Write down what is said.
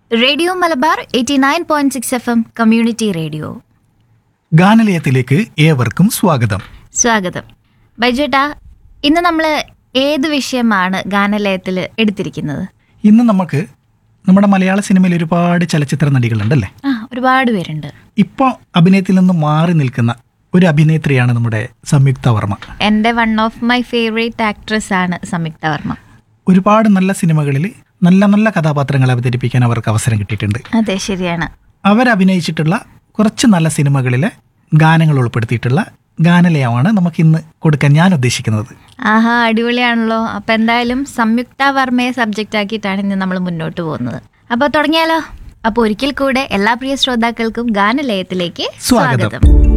Radio Malabar eighty nine point six F M community radio ഗാനലയത്തിലേക്ക് ഏവർക്കും സ്വാഗതം സ്വാഗതം ബൈജേട്ടാ ഇന്ന് നമ്മൾ ഏത് വിഷയമാണ് ഗാനലയത്തിൽ എടുത്തിരിക്കുന്നത് ഇന്ന് നമുക്ക് നമ്മുടെ മലയാള സിനിമയിൽ ഒരുപാട് ചലച്ചിത്ര നടികളുണ്ടല്ലേ ആ ഒരുപാട് പേരുണ്ട് ഇപ്പോൾ അഭിനയത്തിൽ നിന്ന് മാറി നിൽക്കുന്ന ഒരു അഭിനേത്രിയാണ് നമ്മുടെ സംയുക്ത വർമ്മ എൻ്റെ one of my favourite actress ആണ് സംയുക്ത വർമ്മ ഒരുപാട് നല്ല സിനിമകളിൽ നല്ല നല്ല കഥാപാത്രങ്ങൾ അവതരിപ്പിക്കാൻ അവർക്ക് അവസരം കിട്ടിയിട്ടുണ്ട് അതെ ശരിയാണ് അവരഭിനയിച്ചിട്ടുള്ള കുറച്ച് നല്ല സിനിമകളിലെ ഗാനങ്ങൾ ഉൾപ്പെടുത്തിയിട്ടുള്ള ഗാനലയമാണ് നമുക്ക് ഇന്ന് കൊടുക്കാൻ ഞാൻ ഉദ്ദേശിക്കുന്നത് ആഹാ അടിപൊളിയാണല്ലോ അപ്പം എന്തായാലും സംയുക്ത വർമ്മയെ സബ്ജക്റ്റ് ആക്കിയിട്ടാണ് ഇന്ന് നമ്മൾ മുന്നോട്ട് പോകുന്നത് അപ്പോൾ തുടങ്ങിയാലോ അപ്പോൾ ഒരിക്കൽ കൂടെ എല്ലാ പ്രിയ ശ്രോതാക്കൾക്കും ഗാനലയത്തിലേക്ക് സ്വാഗതം. സ്വാഗതം